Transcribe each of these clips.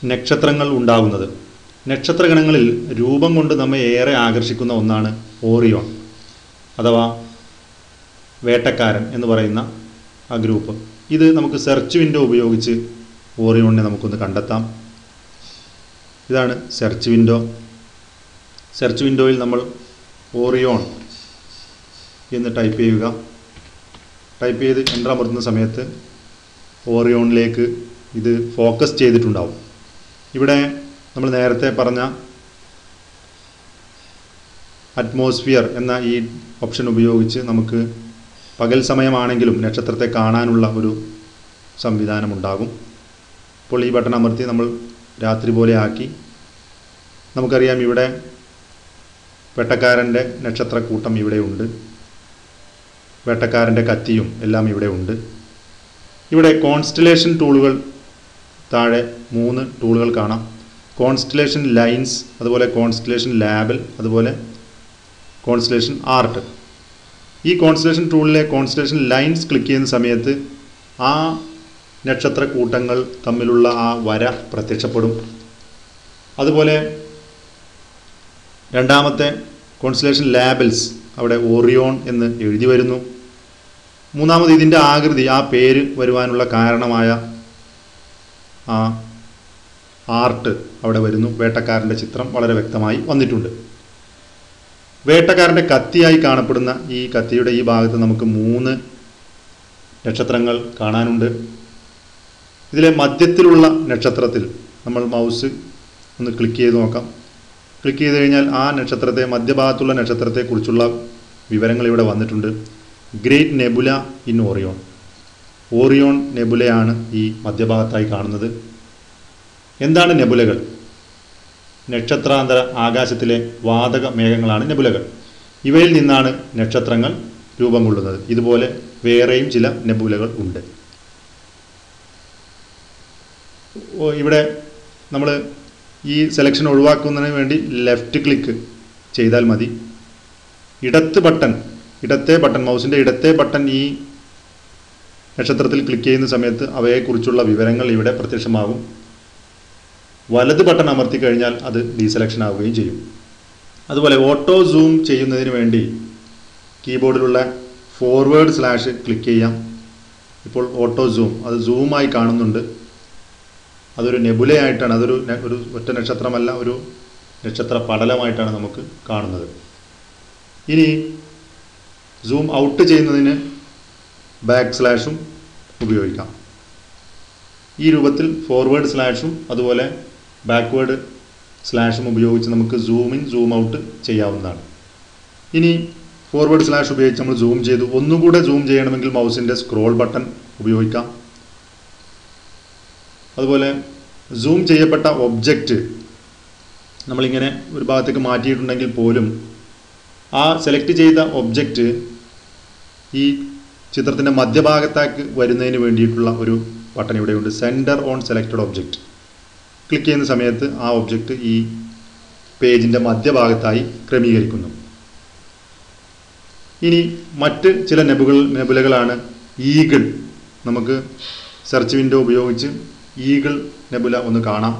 നക്ഷത്രങ്ങൾ ഉണ്ടാകുന്നത് നക്ഷത്രഗണങ്ങളിൽ രൂപം കൊണ്ട് നമ്മെ ഏറെ ആകർഷിക്കുന്ന ഒന്നാണ് ഓറിയോൺ അഥവാ വേട്ടക്കാരൻ എന്ന് പറയുന്ന ആ ഗ്രൂപ്പ് ഇത് നമുക്ക് സെർച്ച് വിൻഡോ ഉപയോഗിച്ച് ഓറിയോണിനെ നമുക്കൊന്ന് കണ്ടെത്താം ഇതാണ് സെർച്ച് വിൻഡോ സെർച്ച് വിൻഡോയിൽ നമ്മൾ ഓറിയോൺ എന്ന് ടൈപ്പ് ചെയ്യുക ടൈപ്പ് ചെയ്ത് എൻ്റർ അമർത്തുന്ന സമയത്ത് ഓറിയോണിലേക്ക് ഇത് ഫോക്കസ് ചെയ്തിട്ടുണ്ടാവും ഇവിടെ നമ്മൾ നേരത്തെ പറഞ്ഞ അറ്റ്മോസ്ഫിയർ എന്ന ഈ ഓപ്ഷൻ ഉപയോഗിച്ച് നമുക്ക് പകൽ സമയമാണെങ്കിലും നക്ഷത്രത്തെ കാണാനുള്ള ഒരു സംവിധാനമുണ്ടാകും അപ്പോൾ ഈ ബട്ടൺ അമർത്തി നമ്മൾ രാത്രി പോലെ ആക്കി നമുക്കറിയാം ഇവിടെ വേട്ടക്കാരൻ്റെ നക്ഷത്രക്കൂട്ടം ഇവിടെ ഉണ്ട് വേട്ടക്കാരൻ്റെ കത്തിയും എല്ലാം ഇവിടെ ഉണ്ട് ഇവിടെ കോൺസ്റ്റലേഷൻ ടൂളുകൾ താഴെ മൂന്ന് ടൂളുകൾ കാണാം കോൺസ്റ്റലേഷൻ ലൈൻസ് അതുപോലെ കോൺസ്റ്റലേഷൻ ലാബൽ അതുപോലെ കോൺസ്റ്റലേഷൻ ആർട്ട് ഈ കോൺസ്റ്റലേഷൻ ടൂളിലെ കോൺസ്റ്റലേഷൻ ലൈൻസ് ക്ലിക്ക് ചെയ്യുന്ന സമയത്ത് ആ നക്ഷത്ര കൂട്ടങ്ങൾ തമ്മിലുള്ള ആ വര പ്രത്യക്ഷപ്പെടും അതുപോലെ രണ്ടാമത്തെ കോൺസ്റ്റലേഷൻ ലാബൽസ് അവിടെ ഓറിയോൺ എന്ന് എഴുതി വരുന്നു മൂന്നാമത് ഇതിൻ്റെ ആകൃതി ആ പേര് വരുവാനുള്ള കാരണമായ ആ ആർട്ട് അവിടെ വരുന്നു വേട്ടക്കാരൻ്റെ ചിത്രം വളരെ വ്യക്തമായി വന്നിട്ടുണ്ട് വേട്ടക്കാരൻ്റെ കത്തിയായി കാണപ്പെടുന്ന ഈ കത്തിയുടെ ഈ ഭാഗത്ത് നമുക്ക് മൂന്ന് നക്ഷത്രങ്ങൾ കാണാനുണ്ട് ഇതിലെ മധ്യത്തിലുള്ള നക്ഷത്രത്തിൽ നമ്മൾ മൗസ് ഒന്ന് ക്ലിക്ക് ചെയ്ത് നോക്കാം ക്ലിക്ക് ചെയ്ത് കഴിഞ്ഞാൽ ആ നക്ഷത്രത്തെ മധ്യഭാഗത്തുള്ള നക്ഷത്രത്തെക്കുറിച്ചുള്ള വിവരങ്ങൾ ഇവിടെ വന്നിട്ടുണ്ട് great nebula in Orion Orion നെബുലയാണ് ഈ മധ്യഭാഗത്തായി കാണുന്നത് എന്താണ് നെബുലകൾ നക്ഷത്രാന്തര ആകാശത്തിലെ വാതക മേഘങ്ങളാണ് നെബുലകൾ ഇവയിൽ നിന്നാണ് നക്ഷത്രങ്ങൾ രൂപം കൊള്ളുന്നത് ഇതുപോലെ വേറെയും ചില നെബുലകൾ ഉണ്ട് ഓ, ഇവിടെ നമ്മൾ ഈ സെലക്ഷൻ ഒഴിവാക്കുന്നതിന് വേണ്ടി ലെഫ്റ്റ് ക്ലിക്ക് ചെയ്താൽ മതി ഇടത്ത് ബട്ടൺ ഇടത്തെ ബട്ടൺ മൗസിൻ്റെ ഇടത്തെ ബട്ടൺ ഈ നക്ഷത്രത്തിൽ ക്ലിക്ക് ചെയ്യുന്ന സമയത്ത് അവയെക്കുറിച്ചുള്ള വിവരങ്ങൾ ഇവിടെ പ്രത്യക്ഷമാകും വലത് ബട്ടൺ അമർത്തി കഴിഞ്ഞാൽ അത് ഡീസെലക്ഷൻ ആവുകയും ചെയ്യും അതുപോലെ ഓട്ടോ സൂം ചെയ്യുന്നതിന് വേണ്ടി കീബോർഡിലുള്ള ഫോർവേഡ് സ്ലാഷ് ക്ലിക്ക് ചെയ്യാം ഇപ്പോൾ ഓട്ടോ സൂം അത് സൂമായി കാണുന്നുണ്ട് അതൊരു നെബുലയായിട്ടാണ് അതൊരു നെ- ഒരു ഒറ്റ നക്ഷത്രമല്ല ഒരു നക്ഷത്ര പടലമായിട്ടാണ് നമുക്ക് കാണുന്നത് ഇനി സൂം ഔട്ട് ചെയ്യുന്നതിന് ബാക്ക് സ്ലാഷും ഉപയോഗിക്കാം ഈ രൂപത്തിൽ ഫോർവേഡ് സ്ലാഷും അതുപോലെ ബാക്ക്വേഡ് സ്ലാഷും ഉപയോഗിച്ച് നമുക്ക് സൂം ഇൻ സൂം ഔട്ട് ചെയ്യാവുന്നതാണ് ഇനി ഫോർവേഡ് സ്ലാഷ് ഉപയോഗിച്ച് നമ്മൾ സൂം ചെയ്തു ഒന്നുകൂടെ സൂം ചെയ്യണമെങ്കിൽ മൗസിൻ്റെ സ്ക്രോൾ ബട്ടൺ ഉപയോഗിക്കാം അതുപോലെ സൂം ചെയ്യപ്പെട്ട ഒബ്ജക്റ്റ് നമ്മളിങ്ങനെ ഒരു ഭാഗത്തേക്ക് മാറ്റിയിട്ടുണ്ടെങ്കിൽ പോലും ആ സെലക്ട് ചെയ്ത ഒബ്ജക്റ്റ് ഈ ചിത്രത്തിൻ്റെ മധ്യഭാഗത്തേക്ക് വരുന്നതിന് വേണ്ടിയിട്ടുള്ള ഒരു ബട്ടൺ ഇവിടെയുണ്ട് centre on selected object click ചെയ്യുന്ന സമയത്ത് ആ ഒബ്ജക്റ്റ് ഈ പേജിൻ്റെ മധ്യഭാഗത്തായി ക്രമീകരിക്കുന്നു ഇനി മറ്റ് ചില നെബുകൾ നെബുലകളാണ് ഈഗിൾ നമുക്ക് സെർച്ച് വിൻഡോ ഉപയോഗിച്ച് ഈഗിൾ നെബുല ഒന്ന് കാണാം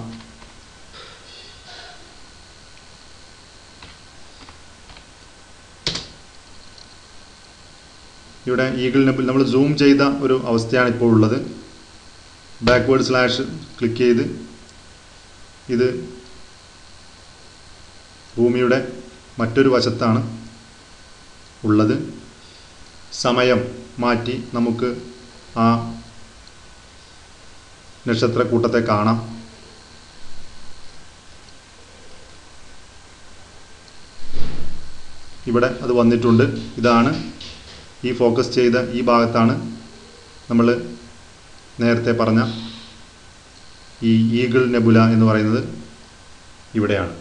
ഇവിടെ ഈഗിൾ നെബുൽ നമ്മൾ സൂം ചെയ്ത ഒരു അവസ്ഥയാണ് ഇപ്പോൾ ഉള്ളത് ബാക്ക്വേർഡ് സ്ലാഷ് ക്ലിക്ക് ചെയ്ത് ഇത് ഭൂമിയുടെ മറ്റൊരു വശത്താണ് ഉള്ളത് സമയം മാറ്റി നമുക്ക് ആ നക്ഷത്രക്കൂട്ടത്തെ കാണാം ഇവിടെ അത് വന്നിട്ടുണ്ട് ഇതാണ് ഈ ഫോക്കസ് ചെയ്ത ഈ ഭാഗത്താണ് നമ്മൾ നേരത്തെ പറഞ്ഞ ഈ ഈഗിൾ നെബുല എന്ന് പറയുന്നത് ഇവിടെയാണ്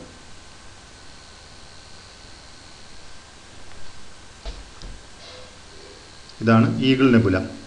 ഇതാണ് ഈഗിൾ നെബുല